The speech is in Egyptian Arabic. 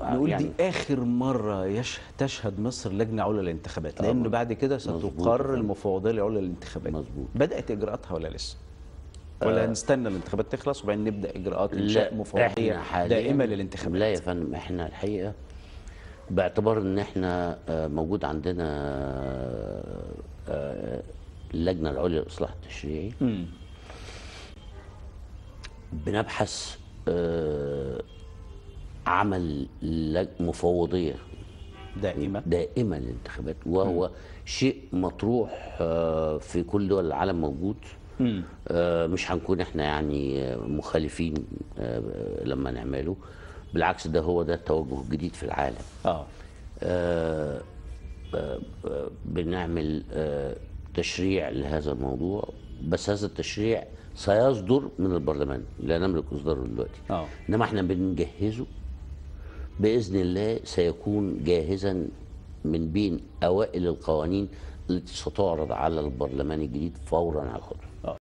نقول يعني دي اخر مره يش... تشهد مصر لجنه عليا للانتخابات طبعاً. لان بعد كده مظبوط ستقر طبعاً. المفوضيه العليا للانتخابات مظبوط. بدات اجراءاتها ولا لسه ولا هنستنى الانتخابات تخلص وبعدين نبدا اجراءات انشاء لا مفوضيه احنا حاليا دائمه للانتخابات لا يا فندم احنا الحقيقه باعتبار ان احنا آه، موجود عندنا آه، اللجنه العليا للاصلاح التشريعي مم. بنبحث آه، عمل لج- مفوضيه دائمه دائمه للانتخابات وهو شيء مطروح آه، في كل دول العالم موجود مم. آه، مش هنكون احنا يعني آه، مخالفين آه، لما نعمله بالعكس ده هو ده التوجه الجديد في العالم اه آه، آه، آه، بنعمل آه، تشريع لهذا الموضوع بس هذا التشريع سيصدر من البرلمان لا نملك اصداره دلوقتي اه انما احنا بنجهزه باذن الله سيكون جاهزا من بين اوائل القوانين التي ستعرض على البرلمان الجديد فورا هاخدها